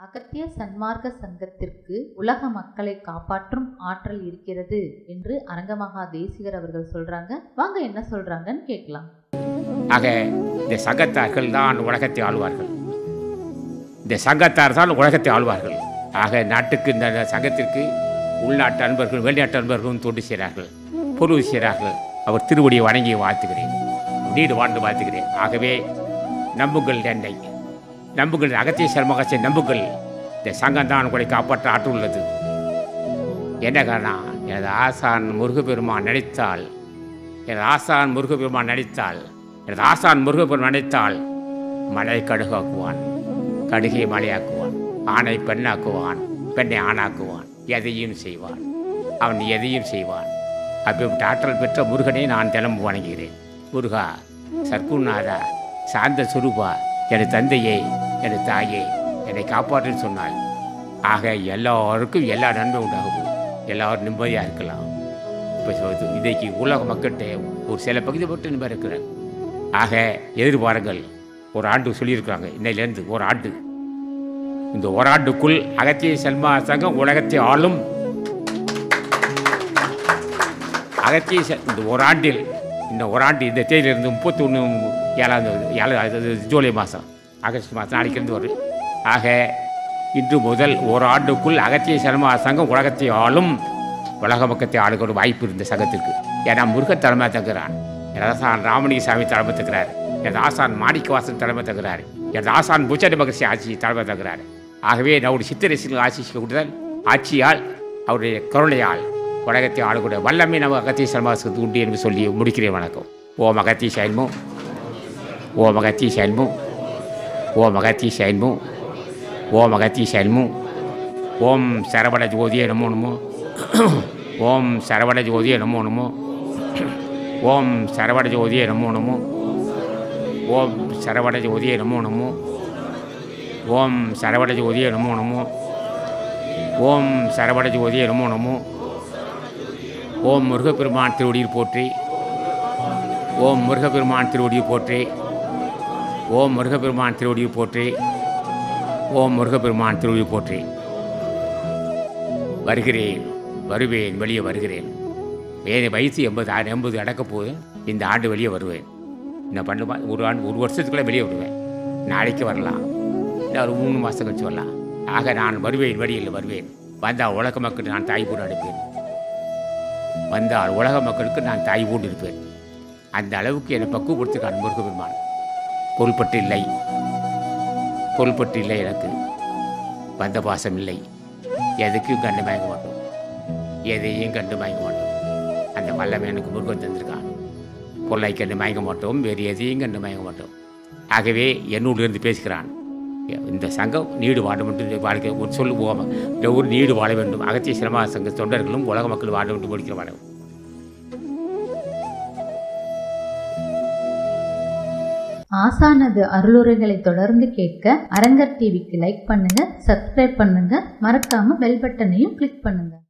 அகத்திய சன்மார்க்க சங்கத்திற்கு உலக மக்களை காப்பாற்றும் ஆற்றல் இருக்கிறது என்று அரங்கமகா தேசிகர் அவர்கள் சொல்றாங்க வாங்க என்ன சொல்றாங்கன்னு கேட்கலாம் ஆக இந்த சங்கத்தார்கள் தான் உலகத்தை ஆளுவார்கள் இந்த சங்கத்தார் தான் உலகத்தை ஆளுவார்கள் ஆக நாட்டுக்கு இந்த சங்கத்திற்கு உள்நாட்டு அன்பர்களும் வெளிநாட்டு அன்பர்களும் தொண்டு செய்கிறார்கள் பொருள் செய்கிறார்கள் அவர் திருவடியை வணங்கி வாழ்த்துகிறேன் நீடு வாழ்ந்து வாழ்த்துகிறேன் ஆகவே நம்புங்கள் என்னை நம்புங்கள் அகத்திய சர்மகத்தை நம்புங்கள் இந்த சங்கம் தான் உங்களை காப்பாற்ற ஆற்று உள்ளது என்ன காரணம் எனது ஆசான் முருகப்பெருமான் நினைத்தால் எனது ஆசான் முருகப்பெருமான் நினைத்தால் எனது ஆசான் முருகப்பெருமான் நினைத்தால் மலை கடுகாக்குவான் கடுகை மலையாக்குவான் ஆணை பெண்ணாக்குவான் பெண்ணை ஆணாக்குவான் எதையும் செய்வான் அவன் எதையும் செய்வான் அப்படிப்பட்ட ஆற்றல் பெற்ற முருகனை நான் தினமும் வணங்குகிறேன் முருகா சர்க்குநாதா சாந்த சுரூபா எனது தந்தையே எனது தாயே என்னை காப்பாற்றுன்னு சொன்னாள் ஆக எல்லாருக்கும் எல்லா நன்மை உண்டாகும் எல்லாரும் நிம்மதியாக இருக்கலாம் இப்போ சொல்லுது இன்றைக்கு உலக மக்கள்கிட்ட ஒரு சில பகுதி மட்டும் நிம்மதி இருக்கிறார் ஆக எதிர்பாருங்கள் ஒரு ஆண்டு சொல்லியிருக்கிறாங்க இன்னையிலேருந்து ஒரு ஆண்டு இந்த ஓராண்டுக்குள் அகத்திய செல்மா சங்கம் உலகத்தை ஆளும் அகத்திய செ- இந்த ஓராண்டில் இந்த ஓராண்டு இந்த தேதியிலிருந்து முப்பத்தி ஒன்று ஏழாம் தேதி ஏழாவது ஜூலை மாதம் ஆகஸ்ட் மாதம் நாளைக்கு வரும் ஆக இன்று முதல் ஓராண்டுக்குள் அகத்திய சர்மா சங்கம் உலகத்தை ஆளும் உலக மக்கத்தை ஆளுகிற வாய்ப்பு இருந்த சங்கத்திற்கு ஏன்னா முருகன் தலைமை தங்குறான் எனது ஆசான் ராமலிங்க சாமி தலைமை தங்குறார் எனது ஆசான் மாணிக்கவாசன் தலைமை தங்குறார் எனது ஆசான் புச்சடி மகர்ஷி ஆட்சி தலைமை தங்குறார் ஆகவே நம்முடைய சித்தரசிகள் ஆட்சிக்கூடுதல் ஆட்சியால் அவருடைய கருணையால் உலகத்தை ஆளுக்கூடிய வல்லமை நம்ம அகத்திய சர்மாசத்துக்கு உண்டு என்று சொல்லி முடிக்கிறேன் வணக்கம் ஓ மகத்தி சைன்மோ ஓ மகத்தி சைன்மோ ஓ மகத்தி சைன்மோ ஓ மகத்தி சைன்மோ ஓம் சரவண ஜோதியே நமோ நமோ ஓம் சரவண ஜோதியே நமோ நமோ ஓம் சரவண ஜோதியே நமோ நமோ ஓம் சரவண ஜோதியே நமோ நமோ ஓம் சரவண ஜோதியே நமோ நமோ ஓம் சரவண ஜோதியே நமோ நமோ ஓம் முருகப்பெருமான் திருவடியில் போற்றி ஓம் முருகப்பெருமான் திருவடியில் போற்றி ஓம் முருகப்பெருமான் திருவடியில் போற்றி ஓம் முருகப்பெருமான் திருவடியில் போற்றி வருகிறேன் வருவேன் வெளியே வருகிறேன் என் வயசு எண்பது ஆ- எண்பது அடக்க போது இந்த ஆண்டு வெளியே வருவேன் என்ன பண்ணுமா ஒரு ஆண்டு ஒரு வருஷத்துக்குள்ளே வெளியே வருவேன் நாளைக்கு வரலாம் இல்லை ஒரு மூணு மாதம் கழிச்சு வரலாம் ஆக நான் வருவேன் வெளியில் வருவேன் வந்தால் உலக மக்களுக்கு நான் தாய் போட்டு அனுப்பேன் வந்தால் உலக மக்களுக்கு நான் தாய் போட்டு இருப்பேன் அந்த அளவுக்கு என்னை பக்குவப்படுத்திருக்கான் முருகபெருமான் பொருள்பட்டு இல்லை பொருள்பட்டு இல்லை எனக்கு வந்த பாசம் இல்லை எதுக்கும் கண்டு மயங்க மாட்டோம் எதையும் கண்டு மயங்க மாட்டோம் அந்த வல்லமை எனக்கு முருகன் தந்திருக்கான் பொருளை கண்டு மயங்க மாட்டோம் வேறு எதையும் கண்டு மயங்க மாட்டோம் ஆகவே என்னோடு இருந்து பேசுகிறான் இந்த சங்கம் நீடு வாழ வேண்டும் வாழ்க்கை ஒரு சொல்லுவோம் இந்த ஊர் நீடு வாழ வேண்டும் அகத்திய சிரம சங்க தொண்டர்களும் உலக மக்கள் வாழ வேண்டும் முடிக்கிற வாழ ஆசானது அருளுரைகளை தொடர்ந்து கேட்க அரங்கர் டிவிக்கு லைக் பண்ணுங்க சப்ஸ்கிரைப் பண்ணுங்க மறக்காம பெல் பட்டனையும் கிளிக் பண்ணுங்க